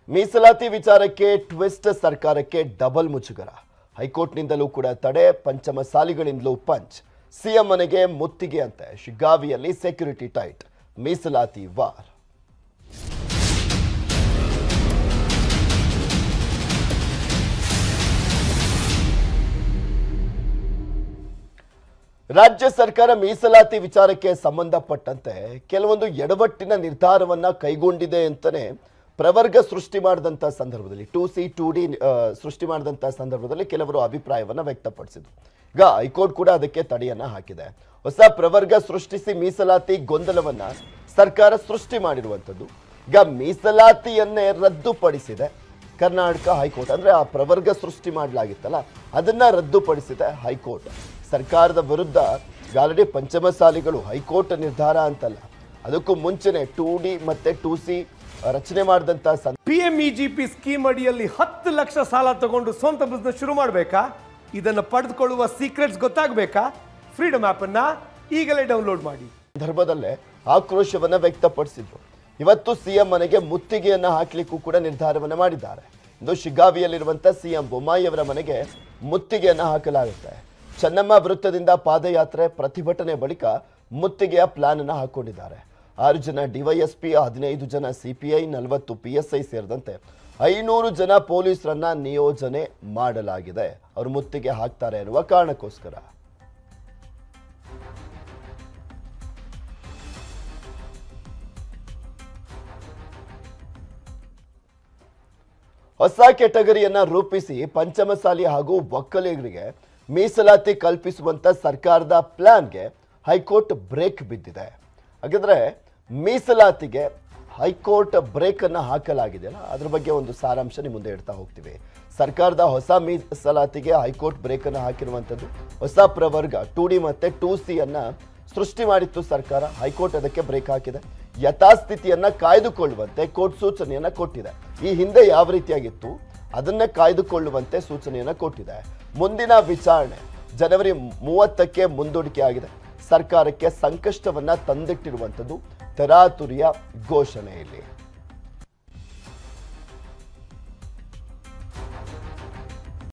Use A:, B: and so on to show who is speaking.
A: ಮೀಸಲಾತಿ ವಿಚಾರಕ್ಕೆ ಟ್ವಿಸ್ಟ್ ಸರ್ಕಾರಕ್ಕೆ ಡಬಲ್ ಮುಜುಗರ ಹೈಕೋರ್ಟ್ನಿಂದಲೂ ಕೂಡ ತಡೆ ಪಂಚಮಸಾಲಿಗಳಿಂದಲೂ ಪಂಚ್ ಸಿಎಂ ಮನೆಗೆ ಮುತ್ತಿಗೆ ಅಂತೆ ಶಿಗ್ಗಾವಿಯಲ್ಲಿ ಸೆಕ್ಯೂರಿಟಿ ಟೈಟ್ ಮೀಸಲಾತಿ ವಾರ್ ರಾಜ್ಯ ಸರ್ಕಾರ ಮೀಸಲಾತಿ ವಿಚಾರಕ್ಕೆ ಸಂಬಂಧಪಟ್ಟಂತೆ ಕೆಲವೊಂದು ಎಡವಟ್ಟಿನ ನಿರ್ಧಾರವನ್ನ ಕೈಗೊಂಡಿದೆ ಅಂತಾನೆ ಪ್ರವರ್ಗ ಸೃಷ್ಟಿ ಮಾಡಿದಂಥ ಸಂದರ್ಭದಲ್ಲಿ ಟು ಸಿ ಟು ಡಿ ಸೃಷ್ಟಿ ಮಾಡಿದಂಥ ಸಂದರ್ಭದಲ್ಲಿ ಕೆಲವರು ಅಭಿಪ್ರಾಯವನ್ನ ವ್ಯಕ್ತಪಡಿಸಿದ್ರು ಈಗ ಹೈಕೋರ್ಟ್ ಕೂಡ ಅದಕ್ಕೆ ತಡೆಯನ್ನ ಹಾಕಿದೆ ಹೊಸ ಪ್ರವರ್ಗ ಸೃಷ್ಟಿಸಿ ಮೀಸಲಾತಿ ಗೊಂದಲವನ್ನ ಸರ್ಕಾರ ಸೃಷ್ಟಿ ಮಾಡಿರುವಂಥದ್ದು ಈಗ ಮೀಸಲಾತಿಯನ್ನೇ ರದ್ದುಪಡಿಸಿದೆ ಕರ್ನಾಟಕ ಹೈಕೋರ್ಟ್ ಅಂದ್ರೆ ಆ ಪ್ರವರ್ಗ ಸೃಷ್ಟಿ ಮಾಡಲಾಗಿತ್ತಲ್ಲ ಅದನ್ನ ರದ್ದುಪಡಿಸಿದೆ ಹೈಕೋರ್ಟ್ ಸರ್ಕಾರದ ವಿರುದ್ಧ ಆಲ್ರೆಡಿ ಪಂಚಮಸಾಲಿಗಳು ಹೈಕೋರ್ಟ್ ನಿರ್ಧಾರ ಅಂತಲ್ಲ ಅದಕ್ಕೂ ಮುಂಚೆನೆ ಟೂ ಡಿ ಮತ್ತೆ ಟೂ ಸಿ ರಚನೆ ಮಾಡಿದಂತ ಸಂದ
B: P M E G P scheme ಅಡಿಯಲ್ಲಿ ಹತ್ತು ಲಕ್ಷ ಸಾಲ ತಗೊಂಡು ಸ್ವಂತ ಬಿಸ್ನೆಸ್ ಶುರು ಮಾಡಬೇಕಾ ಇದನ್ನು ಪಡೆದುಕೊಳ್ಳುವ ಸೀಕ್ರೆಟ್ಸ್ ಗೊತ್ತಾಗಬೇಕಾ ಫ್ರೀಡಮ್ ಅನ್ನ ಈಗಲೇ ಡೌನ್ಲೋಡ್ ಮಾಡಿ
A: ಸಂದರ್ಭದಲ್ಲೇ ಆಕ್ರೋಶವನ್ನ ವ್ಯಕ್ತಪಡಿಸಿದ್ರು ಇವತ್ತು ಸಿಎಂ ಮನೆಗೆ ಮುತ್ತಿಗೆಯನ್ನ ಹಾಕ್ಲಿಕ್ಕೂ ಕೂಡ ನಿರ್ಧಾರವನ್ನ ಮಾಡಿದ್ದಾರೆ ಇಂದು ಶಿಗ್ಗಾವಿಯಲ್ಲಿರುವಂತ ಸಿಎಂ ಬೊಮ್ಮಾಯಿ ಅವರ ಮನೆಗೆ ಮುತ್ತಿಗೆಯನ್ನ ಹಾಕಲಾಗುತ್ತೆ ಚೆನ್ನಮ್ಮ ವೃತ್ತದಿಂದ ಪಾದಯಾತ್ರೆ ಪ್ರತಿಭಟನೆ ಬಳಿಕ ಮುತ್ತಿಗೆಯ ಪ್ಲಾನ್ ಅನ್ನ ಹಾಕೊಂಡಿದ್ದಾರೆ ಆರು ಜನ ಡಿವೈಎಸ್ಪಿ ಹದಿನೈದು ಜನ ಸಿಪಿಐ ನಲವತ್ತು ಪಿಎಸ್ಐ ಸೇರಿದಂತೆ ಐನೂರು ಜನ ಪೊಲೀಸರನ್ನ ನಿಯೋಜನೆ ಮಾಡಲಾಗಿದೆ ಅವರು ಮುತ್ತಿಗೆ ಹಾಕ್ತಾರೆ ಎನ್ನುವ ಕಾರಣಕ್ಕೋಸ್ಕರ ಹೊಸ ಕೆಟಗರಿಯನ್ನ ರೂಪಿಸಿ ಪಂಚಮಸಾಲಿ ಹಾಗೂ ಒಕ್ಕಲಿಗರಿಗೆ ಮೀಸಲಾತಿ ಕಲ್ಪಿಸುವಂತ ಸರ್ಕಾರದ ಪ್ಲಾನ್ಗೆ ಹೈಕೋರ್ಟ್ ಬ್ರೇಕ್ ಬಿದ್ದಿದೆ ಹಾಗಾದ್ರೆ ಮೀಸಲಾತಿಗೆ ಹೈಕೋರ್ಟ್ ಬ್ರೇಕ್ ಅನ್ನ ಹಾಕಲಾಗಿದೆಯಲ್ಲ ಅದ್ರ ಬಗ್ಗೆ ಒಂದು ಸಾರಾಂಶ ನಿಮ್ಮ ಮುಂದೆ ಇಡ್ತಾ ಹೋಗ್ತೀವಿ ಸರ್ಕಾರದ ಹೊಸ ಮೀಸಲಾತಿಗೆ ಹೈಕೋರ್ಟ್ ಬ್ರೇಕ್ ಅನ್ನ ಹಾಕಿರುವಂತದ್ದು ಹೊಸ ಪ್ರವರ್ಗ ಟೂ ಡಿ ಮತ್ತೆ ಟೂ ಸಿ ಅನ್ನ ಸೃಷ್ಟಿ ಮಾಡಿತ್ತು ಸರ್ಕಾರ ಹೈಕೋರ್ಟ್ ಅದಕ್ಕೆ ಬ್ರೇಕ್ ಹಾಕಿದೆ ಯಥಾಸ್ಥಿತಿಯನ್ನ ಕಾಯ್ದುಕೊಳ್ಳುವಂತೆ ಕೋರ್ಟ್ ಸೂಚನೆಯನ್ನ ಕೊಟ್ಟಿದೆ ಈ ಹಿಂದೆ ಯಾವ ರೀತಿಯಾಗಿತ್ತು ಅದನ್ನೇ ಕಾಯ್ದುಕೊಳ್ಳುವಂತೆ ಸೂಚನೆಯನ್ನ ಕೊಟ್ಟಿದೆ ಮುಂದಿನ ವಿಚಾರಣೆ ಜನವರಿ ಮೂವತ್ತಕ್ಕೆ ಮುಂದೂಡಿಕೆ ಆಗಿದೆ ಸರ್ಕಾರಕ್ಕೆ ಸಂಕಷ್ಟವನ್ನ ತಂದಿಟ್ಟಿರುವಂಥದ್ದು ತರಾತುರಿಯ ಘೋಷಣೆಯಲ್ಲಿ